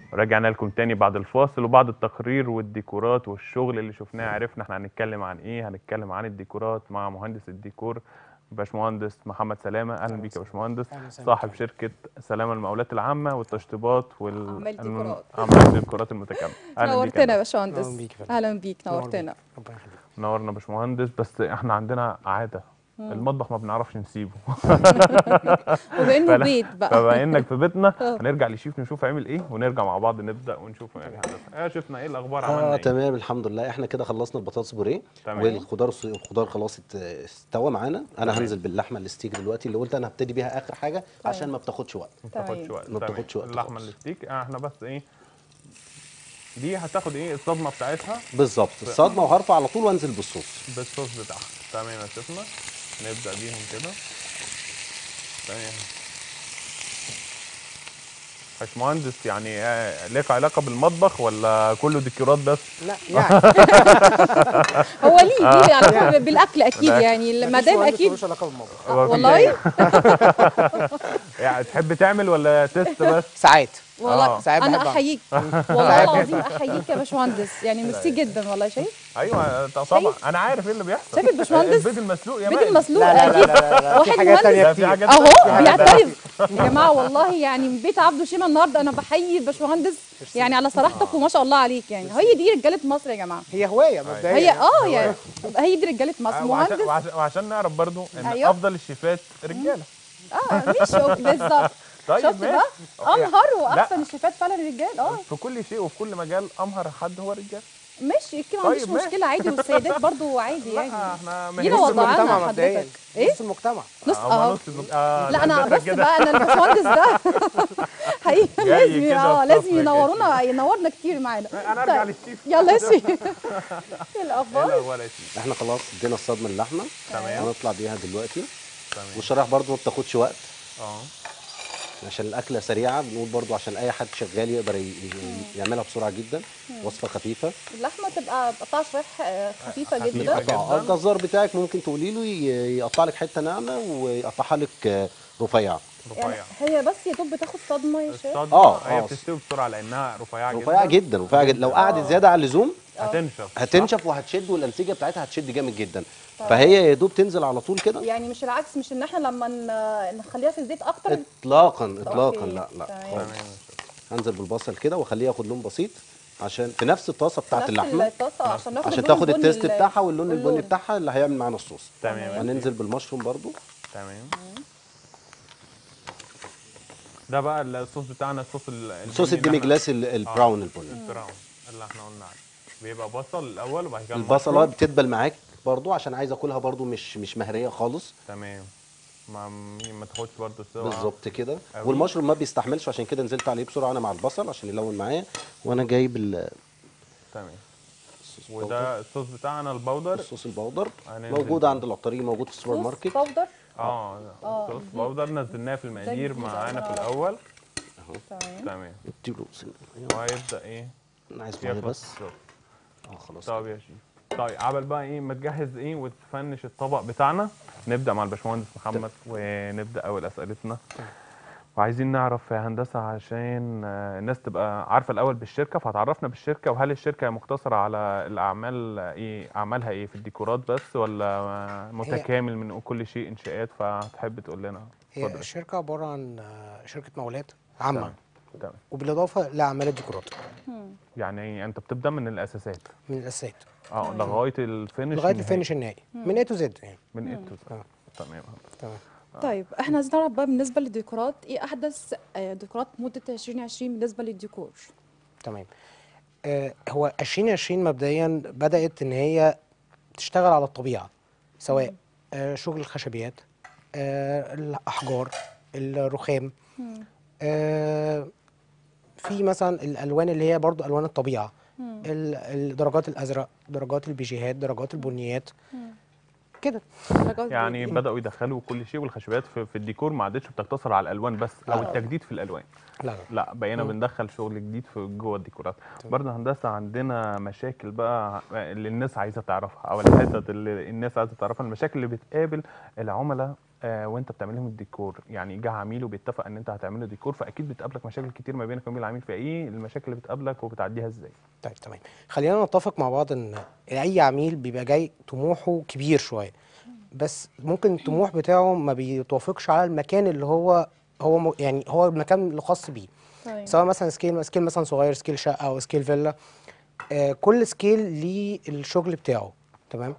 رجعنا لكم تاني بعد الفاصل وبعد التقرير والديكورات والشغل اللي شفناه عرفنا احنا هنتكلم عن ايه هنتكلم عن الديكورات مع مهندس الديكور باشمهندس محمد سلامه اهلا بيك يا باشمهندس أهلا وسهلا صاحب بك. شركه سلامه المقاولات العامه والتشطيبات وال أعمال ديكورات. اعمال الديكورات المتكامله أهلاً بيك يا نورتنا يا باشا. باشمهندس أهلاً بيك يا فندم. اهلا بيك نور نورتنا بيك. ربنا يخليك نورنا يا باشمهندس بس احنا عندنا عاده المطبخ ما بنعرفش نسيبه وبانه فلا- بيت بقى فبما انك في بيتنا هنرجع لشيف نشوف عامل ايه ونرجع مع بعض نبدا ونشوف يعني هندسه اه شفنا ايه الاخبار عملنا اه ايه تمام الحمد لله احنا كده خلصنا البطاطس بوريه تمام. والخضار الخضار خلاص ات- استوى معانا انا هنزل باللحمه الستيك دلوقتي اللي قلت انا هبتدي بيها اخر حاجه عشان ما بتاخدش وقت ما بتاخدش تمام. وقت ما تمام. بتاخدش وقت اللحمه خالص. الستيك آه، احنا بس ايه دي هتاخد ايه الصدمه بتاعتها بالظبط الصدمه وهرفع على طول وانزل بالصوص بالصوص بتاعها تمام يا شفنا نبدا بيهم كده تمام باشمهندس يعني آه، ليك علاقه بالمطبخ ولا كله ديكورات بس لا يعني هو ليه ليه علاقه بالاكل اكيد يعني المدام مفيش مهندس اكيد ملوش علاقه بالمطبخ هو في- والله يعني تحب تعمل ولا تيست بس ساعات والله آه. ساعات بحب انا أعمل. احييك والله العظيم احييك يا باشمهندس يعني ميرسي جدا والله شايف ايوه طبعا انا عارف ايه اللي بيحصل شايف الباشمهندس؟ البيض المسلوق يا بيت مان. المسلوق لا لا لا اكيد لا, لا, لا. في واحد حاجات مهندس تانية لا، في كتير حاجات اهو تانية. بيعترف يا جماعه والله يعني من بيت عبده شيماء النهارده انا بحيي الباشمهندس يعني على صراحتك وما شاء الله عليك يعني هي دي رجاله مصر يا جماعه هي هوايه مبدئيا هي اه يعني هي دي رجاله مصر آه، وعشان, مهندس وعشان, وعشان نعرف برضو ان أيوه. افضل الشيفات رجاله اه مش بالظبط طيب شفت ماشي. بقى امهر واحسن لا. الشيفات فعلا الرجال اه في كل شيء وفي كل مجال امهر حد هو الرجال ماشي كده ما طيب عنديش ماشي. مشكله عادي والسيدات برضو عادي لا يعني احنا لينا مهنتنا- وضعنا المجتمع مبدئيا حضرتك ايه نص المجتمع نص آه، اه نص الم- آه، لا انا هندسة بص كده. بقى انا الباشمهندس ده حقيقي جاي لازم كده اه في لازم صفك يا ينورونا ينورنا كتير معانا انا ارجع طيب. للشيف يلا يا شيخ ايه ايه الاخبار الاخبار يا شيف احنا خلاص ادينا الصدمه اللحمه تمام. هنطلع بيها دلوقتي تمام والشرايح برضو ما بتاخدش وقت اه عشان الاكله سريعه بنقول برضو عشان اي حد شغال يقدر ي- ي- يعملها بسرعه جدا وصفه خفيفه اللحمه تبقى بقطع شرايح آه، خفيفه خفيفة جدا جدا. آه، الجزار بتاعك ممكن تقولي له ي- يقطع لك حته ناعمه ويقطعها لك آه، رفيعه يعني رفيعه هي بس يا دوب بتاخد صدمه يا شيخ الصدمه آه، هي آه. بتستوي بسرعه لانها رفيعه جدا رفيعه جدا رفيعه جدا لو قعدت زياده عن اللزوم هتنشف هتنشف وهتشد والانسجه بتاعتها هتشد جامد جدا فهي يا دوب تنزل على طول كده يعني مش العكس مش ان احنا لما ن- نخليها في الزيت اكتر اطلاقا اطلاقا أوكي، لا لا تمام. خالص تمام هنزل بالبصل كده واخليه ياخد لون بسيط عشان في نفس الطاسه بتاعت نفس اللحمه الطاسه عشان ناخد عشان اللون تاخد البني التيست ال- بتاعها واللون البني واللون. بتاعها اللي هيعمل معانا الصوص تمام هننزل بالمشروم برضو تمام ده بقى الصوص بتاعنا الصوص ال- صوص البني الديمي اللي جلاس ال- البراون البني احنا- البراون اللي احنا قلنا عليه بيبقى بصل الاول وبعد كده البصله المشروم. بتدبل معاك برضو عشان عايز اكلها برضو مش مش مهريه خالص تمام ما ما تاخدش برضه السوا بالظبط كده أوي. والمشروم ما بيستحملش عشان كده نزلت عليه بسرعه انا مع البصل عشان يلون معايا وانا جايب ال- تمام الصوص بودر. وده الصوص بتاعنا البودر الصوص البودر هننزل موجود بيه. عند العطارين موجود في السوبر صوص ماركت باودر اه صوص بودر نزلناه في المقادير جديد معانا في أنا الاول تمام تمام اديله سن- وهيبدا ايه انا عايز ميه ياخد بس الصوص. اه خلاص طب يا شيف طيب عبل بقى ايه ما تجهز ايه وتفنش الطبق بتاعنا نبدا مع الباشمهندس محمد ونبدا اول اسئلتنا وعايزين نعرف يا هندسه عشان آه، الناس تبقى عارفه الاول بالشركه فهتعرفنا بالشركه وهل الشركه مقتصره على الاعمال ايه اعمالها ايه في الديكورات بس ولا آه، متكامل من كل شيء انشاءات فتحب تقول لنا هي اتفضل الشركه عباره عن آه، شركه مقاولات عامه تمام تمام وبالاضافه لاعمال الديكورات يعني انت بتبدا من الاساسات من الاساسات اه لغايه الفينش لغايه النهائي. الفينش النهائي من اي تو زد يعني من ايه تو آه. تمام تمام طيب احنا عايزين نعرف بقى بالنسبه للديكورات ايه احدث آه، ديكورات مده 2020 بالنسبه للديكور تمام آه هو 2020 مبدئيا بدات ان هي تشتغل على الطبيعه سواء آه شغل الخشبيات آه الاحجار الرخام آه في مثلا الالوان اللي هي برضو الوان الطبيعه ال- الدرجات الازرق درجات البيجيهات درجات البنيات كده درجات يعني دي. بداوا يدخلوا كل شيء والخشبات في, في الديكور ما عادتش بتقتصر على الالوان بس او لا. التجديد في الالوان لا لا لا بقينا بندخل شغل جديد في جوه الديكورات برضه هندسه عندنا مشاكل بقى اللي الناس عايزه تعرفها او الحتت اللي الناس عايزه تعرفها المشاكل اللي بتقابل العملاء آه وانت بتعمل لهم الديكور يعني جه عميل وبيتفق ان انت هتعمل له ديكور فاكيد بتقابلك مشاكل كتير ما بينك وبين العميل فايه المشاكل اللي بتقابلك وبتعديها ازاي طيب تمام خلينا نتفق مع بعض ان اي عميل بيبقى جاي طموحه كبير شويه بس ممكن الطموح بتاعه ما بيتوافقش على المكان اللي هو هو م- يعني هو المكان اللي خاص بيه طيب. سواء مثلا سكيل سكيل مثلا صغير سكيل شقه او سكيل فيلا آه كل سكيل ليه الشغل بتاعه تمام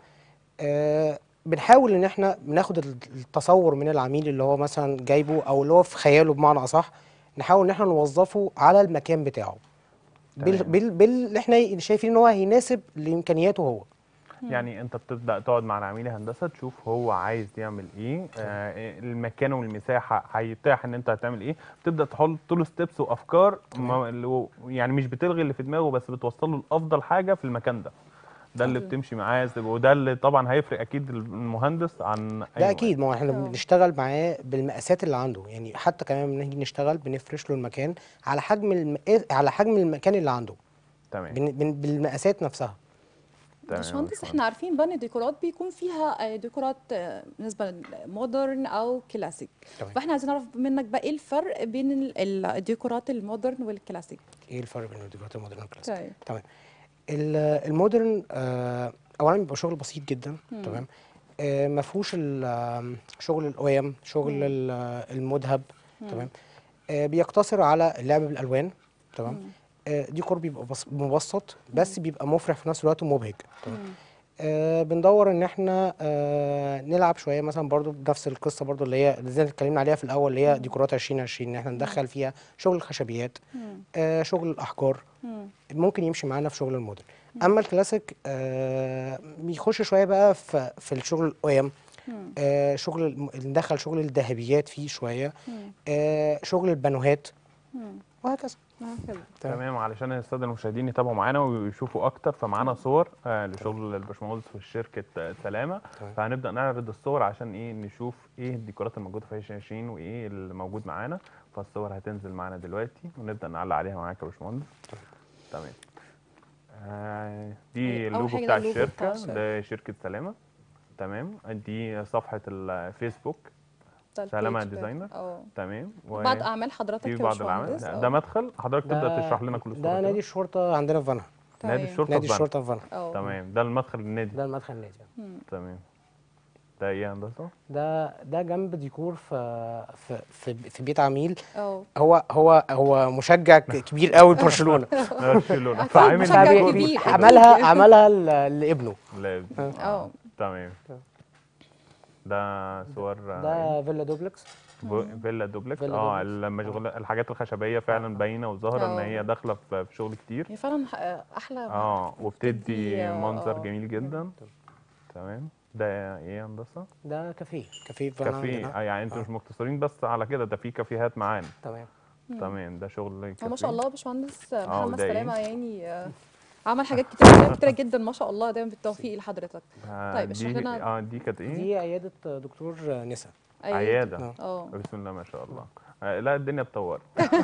آه بنحاول ان احنا بناخد التصور من العميل اللي هو مثلا جايبه او اللي هو في خياله بمعنى اصح نحاول ان احنا نوظفه على المكان بتاعه بال تمام. بال باللي احنا شايفين ان هو هيناسب لامكانياته هو يعني انت بتبدا تقعد مع العميل هندسه تشوف هو عايز يعمل ايه آه إيه المكان والمساحه هيتاح ان انت هتعمل ايه بتبدا تحط له ستيبس وافكار ما اللي هو- يعني مش بتلغي اللي في دماغه بس بتوصل له الافضل حاجه في المكان ده ده اللي بتمشي معاه وده اللي طبعا هيفرق اكيد المهندس عن أي ده اكيد ما هو احنا آه. بنشتغل معاه بالمقاسات اللي عنده يعني حتى كمان بنيجي نشتغل بنفرش له المكان على حجم الم... على حجم المكان اللي عنده تمام بن... بن... بالمقاسات نفسها تمام باشمهندس احنا عارفين بقى ان الديكورات بيكون فيها آه، ديكورات آه، بالنسبه للمودرن او كلاسيك تمام. فاحنا عايزين نعرف منك بقى ايه الفرق بين ال- ال- الديكورات المودرن والكلاسيك ايه الفرق بين الديكورات المودرن والكلاسيك طيب تمام ال- المودرن آه اولا بيبقى شغل بسيط جدا تمام آه ما فيهوش ال- آم، شغل الاويم شغل ال- آه، المذهب تمام آه بيقتصر على اللعب بالالوان تمام آه ديكور بيبقى بس مبسط بس بيبقى مفرح في نفس الوقت ومبهج تمام آه بندور ان احنا آه نلعب شويه مثلا برضو بنفس القصه برضو اللي هي اللي زي اللي اتكلمنا عليها في الاول اللي هي ديكورات 2020 ان احنا ندخل فيها شغل الخشبيات آه شغل الاحجار ممكن يمشي معانا في شغل المودرن اما الكلاسيك آه بيخش شويه بقى في في الشغل الاويم آه شغل الم- ندخل شغل الذهبيات فيه شويه آه شغل البانوهات وهكذا هكذا تمام علشان الساده المشاهدين يتابعوا معانا ويشوفوا اكتر فمعانا صور آه لشغل الباشمهندس في شركه آه، سلامه تمام. فهنبدا نعرض الصور عشان ايه نشوف ايه الديكورات الموجوده في 2020 وايه اللي موجود معانا فالصور هتنزل معانا دلوقتي ونبدا نعلق عليها معاك يا باشمهندس تمام آه دي أول اللوجو حاجة بتاع ده اللوجو بتاع الشركه الشركة. ده شركه سلامه تمام دي صفحه الفيسبوك ده سلامة البيج ديزاينر. بتاعك. اه تمام و- بعض اعمال حضرتك في يا بعض الاعمال باشمهندس ده, اه. ده مدخل حضرتك تبدا تشرح لنا كل الصور ده كده. نادي الشرطه عندنا في فانا نادي تمام. الشرطه نادي في بنها. الشرطه في فانا اه تمام ده المدخل النادي ده المدخل النادي تمام ده ايه يا هندسه؟ ده ده جنب ديكور في في في, في بيت عميل اه هو هو هو مشجع ك- كبير قوي لبرشلونه برشلونه أكيد فعامل مشجع ديكور كبير. أكيد. عملها عملها ل- لابنه لا اه تمام ده صور ده فيلا دوبلكس ب- فيلا دوبلكس فيلا اه دوبلكس. المشغول الحاجات الخشبيه فعلا باينه وظاهره ان آه. هي داخله في في شغل كتير هي فعلا ح- احلى اه وبتدي بتدي، آه، منظر آه. جميل جدا تمام ده ايه يا هندسه؟ ده كافيه كافيه في فانا كافيه عندنا. آه يعني انتوا مش مقتصرين بس على كده ده في كافيهات معانا تمام تمام ده شغل كافيه هو ما شاء الله باشمهندس محمد وده إيه؟ سلامه يعني آه، عمل حاجات كتير كتيره جدا ما شاء الله دايما بالتوفيق لحضرتك آه، طيب، اشرح دي لنا- اه دي كانت ايه؟ دي عياده دكتور نسا أيوة. عياده آه. اه بسم الله ما شاء الله آه، لا الدنيا اتطورت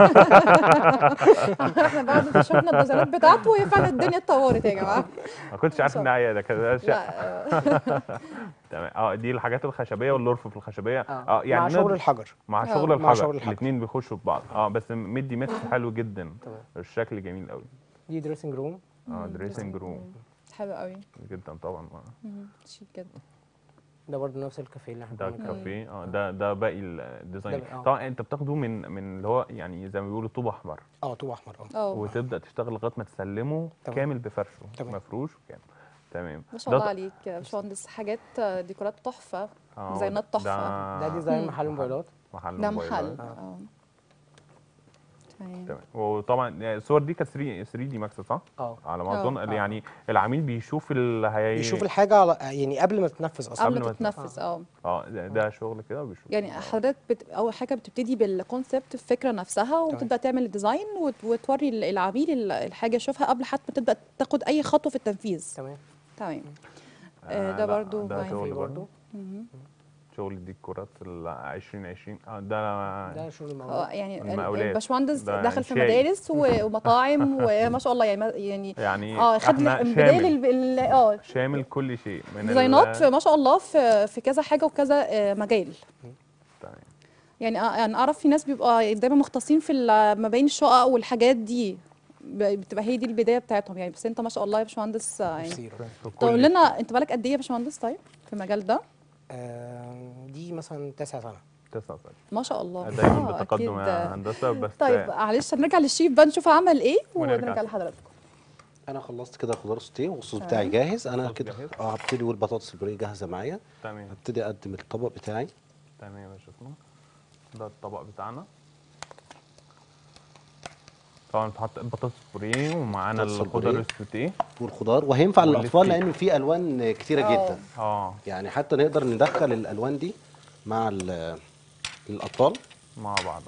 احنا بعد ما شفنا الديزاينات بتاعته وهي فعلا الدنيا اتطورت يا جماعه ما كنتش عارف انها عياده كانت شقه لا آه، تمام اه دي الحاجات الخشبيه واللرف في الخشبيه اه يعني مع شغل نقدر- الحجر مع آه. شغل مع الحجر شغل الحجر. الاثنين بيخشوا في بعض اه بس مدي ميكس حلو جدا تمام. الشكل جميل قوي دي دريسنج روم اه دريسنج روم حلو قوي جدا طبعا آه. مم، شيك جدا ده برضه نفس الكافيه اللي احنا ده كنا بنتكلم الكافيه اه ده ده باقي الديزاين ده بقى- آه. طبعا انت بتاخده من من اللي هو يعني زي ما بيقولوا طوب احمر اه طوب احمر اه اه وتبدا تشتغل لغايه ما تسلمه تمام. كامل بفرشه تمام. مفروش وكامل تمام ما شاء ده الله ط- عليك يا باشمهندس حاجات آه، ديكورات تحفه آه، ديزاينات تحفه ده ديزاين محل موبايلات محل ده موبايلات. محل اه تمام تمام وطبعا الصور دي كانت 3 3 دي ماكس صح؟ اه على ما آه. اظن آه. يعني العميل بيشوف ال هي بيشوف الحاجه على يعني قبل ما تتنفذ اصلا قبل قبل ما ما تتنفذ اه اه ده, ده شغل كده وبيشوف يعني حضرتك بت... اول حاجه بتبتدي بالكونسبت الفكره نفسها وتبدا تعمل الديزاين وت... وتوري ال- العميل ال- الحاجه يشوفها قبل حتى ما تبدا تاخد اي خطوه في التنفيذ تمام تمام آه، آه، ده لا، برضو ده باين شغل في برضو برضه شغل الديكورات ال 2020 اه ده ده شغل اه الموضوع يعني ال- المقاولات. الباشمهندس ده دخل في شاي. مدارس و- ومطاعم وما شاء الله يعني ما- يعني يعني اه خد احنا بداية شامل ال- ال- اه شامل كل شيء من ديزاينات ال- ما شاء الله في في كذا حاجه وكذا آه، مجال تمام. يعني آه، يعني اعرف في ناس بيبقى دايما مختصين في ال- مباني الشقق والحاجات دي ب- بتبقى هي دي البدايه بتاعتهم يعني بس انت ما شاء الله يا باشمهندس آه، يعني تفسير. في تقول كل لنا انت بالك قد ايه يا باشمهندس طيب في المجال ده آه، دي مثلا تسع سنة تسعة سنة. ما شاء الله دايما آه، بتقدم أكيد. يا هندسة بس طيب معلش هنرجع للشيف بقى نشوف عمل ايه ونرجع. ونرجع لحضرتك انا خلصت كده خضار سوتيه والصوص تمام. بتاعي جاهز انا الصوص كده جاهز؟ اه هبتدي والبطاطس البوريه جاهزه معايا تمام هبتدي اقدم الطبق بتاعي تمام يا شيخنا ده الطبق بتاعنا طبعا بتحط بطاطس بوريه ومعانا بطاطس الخضار البوريه. السوتيه والخضار وهينفع للاطفال والستيك. لان في الوان كتيره آه. جدا اه يعني حتى نقدر ندخل الالوان دي مع ال- الاطفال مع بعضها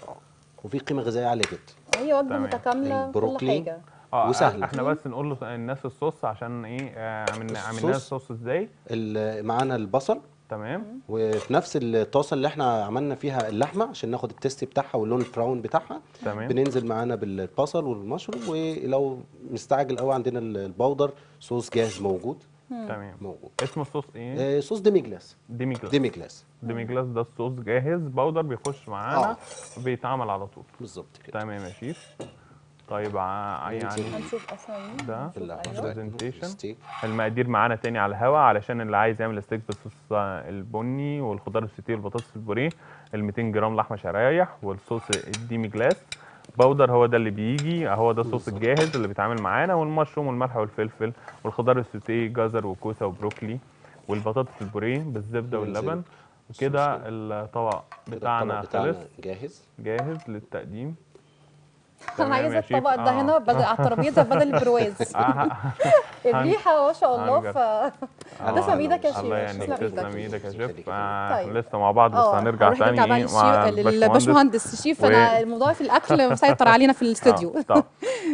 وفي قيمه غذائيه عاليه جدا هي وجبه تمام. متكامله كل البروكلي. حاجه اه وسهل. احنا بس نقول له الناس الصوص عشان ايه آه، عملنا عملنا الصوص. الصوص ازاي ال- معانا البصل تمام وفي نفس الطاسه اللي احنا عملنا فيها اللحمه عشان ناخد التيست بتاعها واللون البراون بتاعها تمام بننزل معانا بالبصل والمشروم ولو مستعجل قوي عندنا ال- البودر صوص جاهز موجود تمام موجود اسم الصوص ايه آه، صوص ديمي جلاس ديمي جلاس ديمي جلاس ديمي جلاس ده الصوص جاهز بودر بيخش معانا آه. بيتعمل على طول بالظبط كده تمام يا شيف طيب ع- يعني هنشوف اصلا ايه ده هنشوف أيوة. presentation. ستيك المقادير معانا تاني على الهوا علشان اللي عايز يعمل ستيك بالصوص البني والخضار السوتيه والبطاطس البوريه ال 200 جرام لحمه شرايح والصوص الديمي جلاس باودر هو ده اللي بيجي هو ده الصوص بالظبط. الجاهز اللي بيتعامل معانا والمشروم والملح والفلفل والخضار السوتيه جزر وكوسه وبروكلي والبطاطس البوريه بالزبده ننزل واللبن الصوص وكده ده. الطبق كده بتاعنا الطبق بتاعنا خلص جاهز جاهز للتقديم انا تمام عايزه يا شيف. الطبق ده آه. هنا بدل على الترابيزه بدل البرواز آه. الريحه ما شاء الله هنجرب. ف آه. تسلم ايدك يا شيف الله يعني تسلم تسلم ايدك ايدك يا يخليك. شيف آه، طيب. احنا لسه مع بعض بس اه هنرجع هنروح تاني نرجع بقى ايه مع للشيف للباشمهندس الشيف و- انا الموضوع في الاكل مسيطر علينا في الاستوديو آه، طب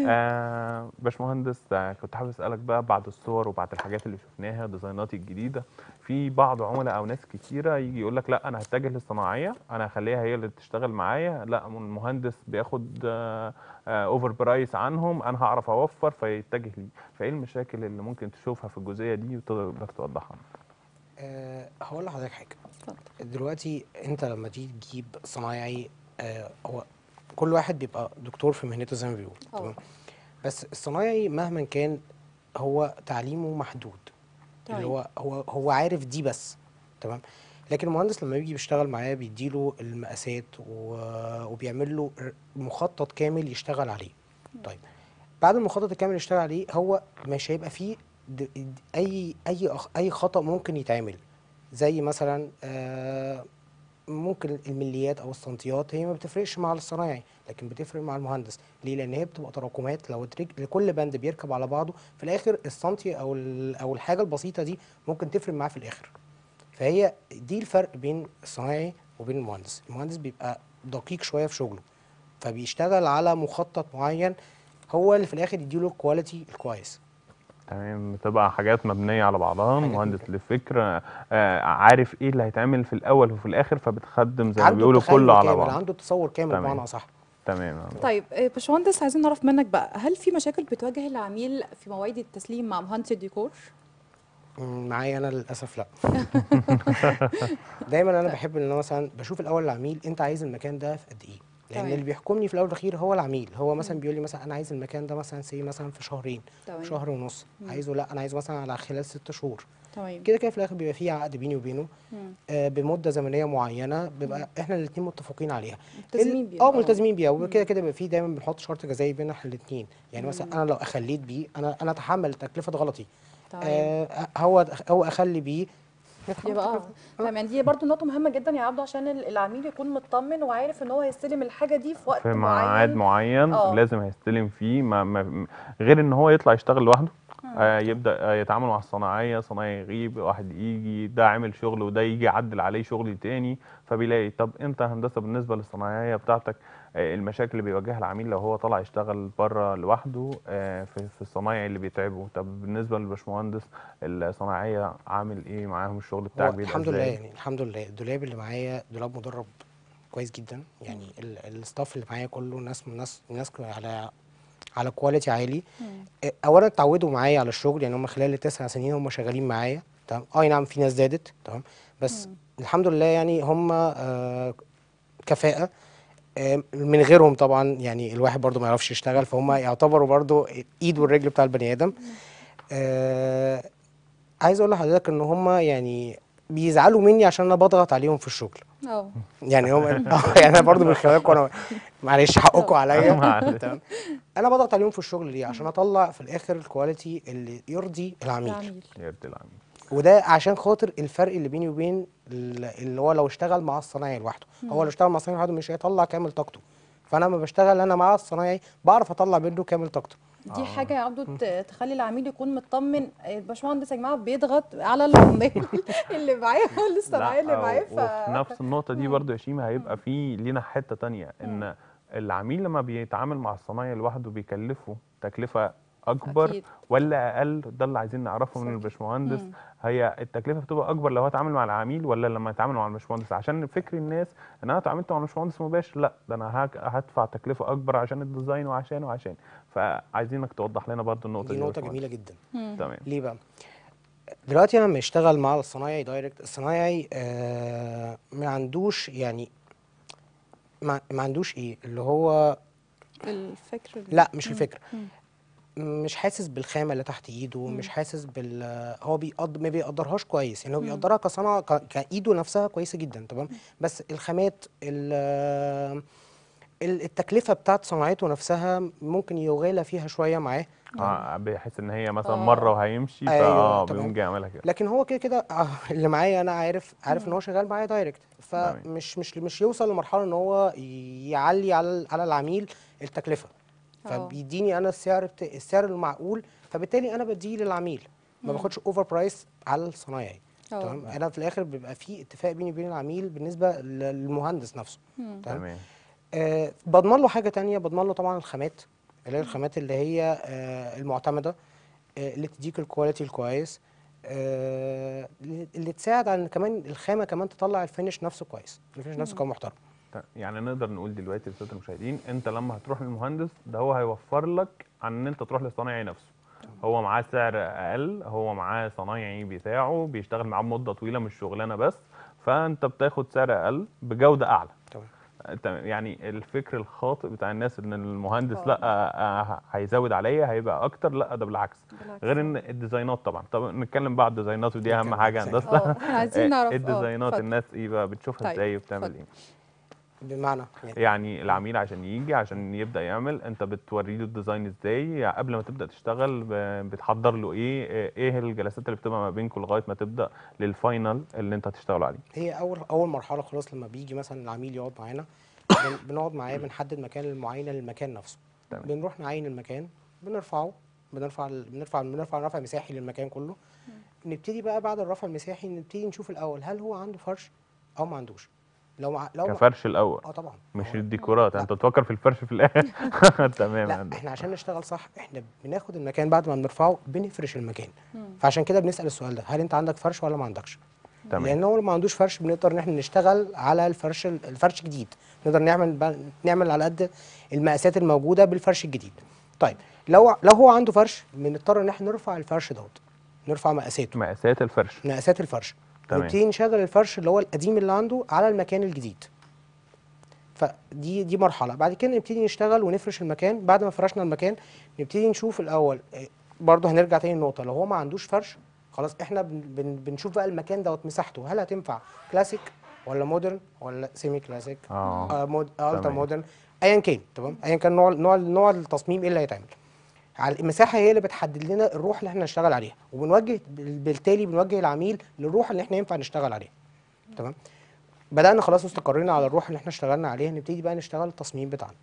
آه باشمهندس آه، كنت حابب اسالك بقى بعد الصور وبعد الحاجات اللي شفناها ديزاينات الجديده في بعض عملاء او ناس كتيره يجي يقول لك لا انا هتجه للصناعيه انا هخليها هي اللي تشتغل معايا لا المهندس بياخد آه آه اوفر برايس عنهم انا هعرف اوفر فيتجه لي فايه المشاكل اللي ممكن تشوفها في الجزئيه دي وتقدر توضحها أه هقول لحضرتك حاجه اتفضل. دلوقتي انت لما تيجي تجيب صنايعي أه هو كل واحد بيبقى دكتور في مهنته زي ما بيقول اه. تمام بس الصنايعي مهما كان هو تعليمه محدود اللي طيب. هو هو هو عارف دي بس تمام لكن المهندس لما بيجي بيشتغل معاه بيديله المقاسات و- وبيعمل له ر- مخطط كامل يشتغل عليه طيب بعد المخطط الكامل يشتغل عليه هو مش هيبقى فيه د- د- اي اي أخ- اي خطأ ممكن يتعمل زي مثلا آه، ممكن المليات او السنتيات هي ما بتفرقش مع الصنايعي لكن بتفرق مع المهندس ليه لان هي بتبقى تراكمات لو تريك لكل بند بيركب على بعضه في الاخر السنتي او ال- او الحاجه البسيطه دي ممكن تفرق معاه في الاخر فهي دي الفرق بين الصنايعي وبين المهندس المهندس بيبقى دقيق شويه في شغله فبيشتغل على مخطط معين هو اللي في الاخر يديله الكواليتي الكويس تمام بتبقى حاجات مبنيه على بعضها حاجات مهندس مبنية. لفكره آه عارف ايه اللي هيتعمل في الاول وفي الاخر فبتخدم زي ما عنده بيقولوا تخيل كله على كامل بعض عنده تصور كامل تمام. بمعنى اصح تمام طيب آه، باشمهندس عايزين نعرف منك بقى هل في مشاكل بتواجه العميل في مواعيد التسليم مع مهندس الديكور؟ مم، معايا انا للاسف لا دايما انا بحب ان انا مثلا بشوف الاول العميل انت عايز المكان ده في قد ايه لان تمام. اللي بيحكمني في الاول والاخير هو العميل هو مثلا بيقول لي مثلا انا عايز المكان ده مثلا سي مثلا في شهرين تمام شهر ونص عايزه لا انا عايزه مثلا على خلال ست شهور تمام كده كده في الاخر بيبقى فيه عقد بيني وبينه مم. آه بمده زمنيه معينه بيبقى احنا الاثنين متفقين عليها ملتزمين ال- بيها، اه آه. ملتزمين بيها وكده كده بيبقى فيه دايما بنحط شرط جزائي بين احنا الاثنين يعني مثلا انا لو اخليت بيه انا انا اتحمل تكلفه غلطي تمام آه هو هو اخلي بيه نتحمل يبقى اه تكلفة. تمام يعني دي برضه نقطة مهمة جدا يا عبدو عشان ال- العميل يكون مطمن وعارف ان هو هيستلم الحاجة دي في وقت في ميعاد معين معين آه. لازم هيستلم فيه ما ما غير ان هو يطلع يشتغل لوحده آه يبدا آه يتعامل مع الصناعيه صنايعي يغيب واحد يجي ده عامل شغل وده يجي يعدل عليه شغل تاني فبيلاقي طب انت هندسه بالنسبه للصناعيه بتاعتك آه المشاكل اللي بيواجهها العميل لو هو طلع يشتغل بره لوحده آه في, في الصنايعي اللي بيتعبه طب بالنسبه للباشمهندس الصناعيه عامل ايه معاهم الشغل هو بتاعك بيبقى الحمد لله ازاي يعني الحمد لله الدولاب اللي معايا دولاب مدرب كويس جدا يعني ال- الستاف اللي معايا كله ناس ناس ناس على على كواليتي عالي آه، اولا اتعودوا معايا على الشغل يعني هم خلال التسع سنين هم شغالين معايا تمام اي نعم في ناس زادت تمام بس الحمد لله يعني هم آه كفاءة آه، من غيرهم طبعا يعني الواحد برضو ما يعرفش يشتغل فهم يعتبروا برضو ايد والرجل بتاع البني ادم آه عايز اقول لحضرتك ان هم يعني بيزعلوا مني عشان انا بضغط عليهم في الشغل اه يعني هم آه، يعني انا برضو من خلالكم انا معلش حقكم عليا معلش. تمام انا بضغط عليهم في الشغل ليه عشان اطلع في الاخر الكواليتي اللي يرضي العميل العميل يرضي العميل وده عشان خاطر الفرق اللي بيني وبين ال- اللي هو لو اشتغل مع الصنايعي لوحده هو لو اشتغل مع الصنايعي لوحده مش هيطلع كامل طاقته فانا لما بشتغل انا مع الصنايعي بعرف اطلع منه كامل طاقته دي حاجه يا عبدو ت- تخلي العميل يكون مطمن الباشمهندس يا جماعه بيضغط على العمال اللي معاه والصناعيه اللي لا، معاه و- وفي نفس النقطة دي برضو يا شيماء هيبقى في لينا حتة تانية ان العميل لما بيتعامل مع الصنايعي لوحده بيكلفه تكلفة اكبر أكيد. ولا اقل ده اللي عايزين نعرفه من صح. الباشمهندس مم. هي التكلفة بتبقى اكبر لو هو اتعامل مع العميل ولا لما يتعامل مع الباشمهندس عشان فكر الناس ان انا اتعاملت مع الباشمهندس مباشر لا ده انا هك- هدفع تكلفة اكبر عشان الديزاين وعشان وعشان فعايزينك توضح لنا برضو النقطة دي دي, نقطه يا جميله جدا باشمهندس. تمام ليه بقى دلوقتي انا لما اشتغل مع الصنايعي دايركت الصنايعي آه ما عندوش يعني ما, ما عندوش ايه اللي هو الفكر ال- لا مش مم. الفكره مم. مش حاسس بالخامه اللي تحت ايده مش حاسس بال هو بيقدر ما بيقدرهاش كويس يعني هو بيقدرها كصنعه ك... كايده نفسها كويسه جدا تمام بس الخامات ال... ال- التكلفه بتاعت صناعته نفسها ممكن يغالى فيها شويه معاه اه بيحس ان هي مثلا آه. مره وهيمشي أيوة، فاه تمام. بيقوم جاي يعملها كده لكن هو كده كده آه، اللي معايا انا عارف عارف ان هو شغال معايا دايركت تمام. فمش مش مش يوصل لمرحله ان هو يعلي على ال- على العميل التكلفه آه. فبيديني انا السعر بت... السعر المعقول فبالتالي انا بديه للعميل ما باخدش اوفر برايس على الصنايعي آه. تمام انا في الاخر بيبقى في اتفاق بيني وبين العميل بالنسبه للمهندس نفسه تمام تمام آه بضمن له حاجه تانية بضمن له طبعا الخامات اللي هي الخامات اللي هي آه المعتمده آه اللي تديك الكواليتي الكويس آه اللي اللي تساعد على ان كمان الخامه كمان تطلع الفينش نفسه كويس الفينش نفسه كمان محترم ت- يعني نقدر نقول دلوقتي للساده المشاهدين انت لما هتروح للمهندس ده هو هيوفر لك عن ان انت تروح للصنايعي نفسه هو معاه سعر اقل هو معاه صنايعي بتاعه بيشتغل معاه مده طويله مش شغلانه بس فانت بتاخد سعر اقل بجوده اعلى تمام تمام يعني الفكر الخاطئ بتاع الناس ان المهندس آه. لا آه، هيزود عليا هيبقى اكتر لا ده بالعكس بالعكس. غير ان الديزاينات طبعا طب نتكلم بقى على الديزاينات ودي اهم نتكلم حاجه عن هندسه اه احنا عايزين نعرف اه الديزاينات اتفضل. الناس ايه بقى بتشوفها طيب، ازاي وبتعمل اتفضل. ايه بمعنى يعني يعني العميل عشان يجي عشان يبدا يعمل انت بتوري له الديزاين ازاي يعني قبل ما تبدا تشتغل ب- بتحضر له ايه ايه الجلسات اللي بتبقى ما بينكم لغايه ما تبدا للفاينل اللي انت هتشتغلوا عليه هي اول اول مرحله خلاص لما بيجي مثلا العميل يقعد معانا بن- بنقعد معاه بنحدد مكان المعاينه للمكان نفسه تمام. بنروح نعاين المكان بنرفعه بنرفع ال- بنرفع بنرفع رفع مساحي للمكان كله نبتدي بقى بعد الرفع المساحي نبتدي نشوف الاول هل هو عنده فرش او ما عندوش لو مع لو مع- كفرش الاول اه طبعا مش هو- الديكورات لا. انت بتفكر في الفرش في الاخر تمام لا هندسة. احنا عشان نشتغل صح احنا بناخد المكان بعد ما بنرفعه بنفرش المكان فعشان كده بنسال السؤال ده هل انت عندك فرش ولا ما عندكش تمام. لان هو اللي ما عندوش فرش بنقدر ان احنا نشتغل على الفرش الفرش جديد نقدر نعمل ب- نعمل على قد المقاسات الموجوده بالفرش الجديد طيب لو لو هو عنده فرش بنضطر ان احنا نرفع الفرش دوت نرفع مقاساته مقاسات الفرش مقاسات الفرش تمام. نبتدي نشغل الفرش اللي هو القديم اللي عنده على المكان الجديد فدي دي مرحله بعد كده نبتدي نشتغل ونفرش المكان بعد ما فرشنا المكان نبتدي نشوف الاول إيه، برضه هنرجع تاني للنقطه لو هو ما عندوش فرش خلاص احنا بن بن بنشوف بقى المكان دوت مساحته هل هتنفع كلاسيك ولا مودرن ولا سيمي كلاسيك اه آه مود التا تمام. مودرن ايا كان تمام ايا كان نوع نوع نوع التصميم ايه اللي هيتعمل على المساحه هي اللي بتحدد لنا الروح اللي احنا نشتغل عليها وبنوجه بال- بالتالي بنوجه العميل للروح اللي احنا ينفع نشتغل عليها تمام بدانا خلاص واستقرينا على الروح اللي احنا اشتغلنا عليها نبتدي بقى نشتغل التصميم بتاعنا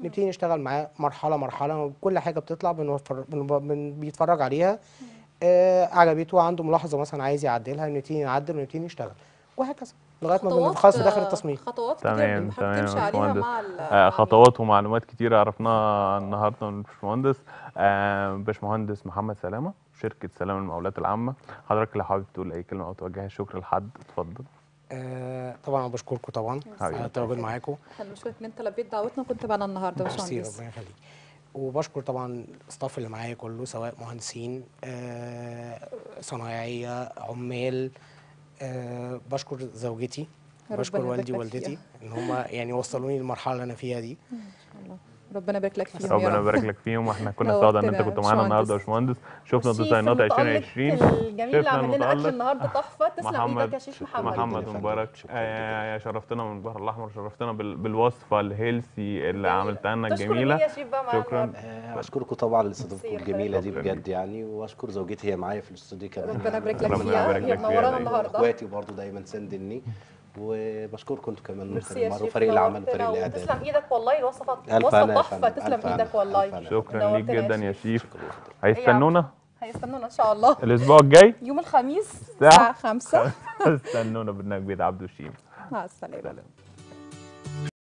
نبتدي نشتغل معاه مرحله مرحله كل حاجه بتطلع بنوفر بن بن بيتفرج عليها آه عجبته عنده ملاحظه مثلا عايز يعدلها نبتدي نعدل ونبتدي نشتغل وهكذا لغايه ما خطوات- بنخلص في داخل التصميم خطوات كتير تمام بنحاول تمام تمشي يا عليها باشمهندس مع ال- آه، مع خطوات ومعلومات كتيرة عرفناها النهارده من الباشمهندس آه، باشمهندس محمد سلامة شركة سلام المقاولات العامة حضرتك لو حابب تقول أي كلمة أو توجه الشكر لحد اتفضل آه طبعا أنا بشكركم طبعا حبيبي. على التواجد معاكم احنا بنشكرك ان انت لبيت دعوتنا وكنت معانا النهارده يا ميرسي باشمهندس ربنا يخليك وبشكر طبعا الستاف اللي معايا كله سواء مهندسين آه صنايعيه عمال آه بشكر زوجتي ربنا بشكر يبارك والدي لك ووالدتي ان هم يعني وصلوني للمرحله اللي انا فيها دي ربنا يبارك لك فيهم يا ربنا رب يبارك لك فيهم واحنا كنا سعداء ان انت نورتنا كنت يا معانا النهارده يا باشمهندس. باشمهندس شفنا الشيف ديزاينات المتألق 2020 الجميل اللي شيفنا عمل لنا اكل المتألق النهارده تحفه تسلم ايدك يا محمد شيف محمد محمد جداً يا مبارك فندم. شكراً آه، شرفتنا من البحر الاحمر شرفتنا بال- بالوصفه الهيلسي اللي عملتها لنا تشكر الجميله مين يا شيف بقى معانا شكراً. النهاردة؟ آه، اشكركم طبعا لاستضافتكم ميرسي يا الجميله دي شكراً بجد يعني واشكر زوجتي هي معايا في الاستوديو كمان ربنا يبارك لك ربنا فيها يبارك هي لك فيها منورانا دايماً. النهارده واخواتي برضو دايما سندني وبشكركم انتوا كمان ميرسي مستر يا عمار شيف وفريق العمل نورتنا وفريق وتسلم الاعداد ايدك والله الوصفه ألف وصفه هنا يا تحفه فندم، تسلم ألف هنا، ايدك والله ألف هنا. شكرا ليك نورتنا يا جدا يا شيف. شيف شكرا لحضرتك. هيستنونا هيستنونا ان شاء الله الاسبوع الجاي يوم الخميس الساعة الساعه 5 استنونا برنامج بيت عبد الشيم مع السلامه سلام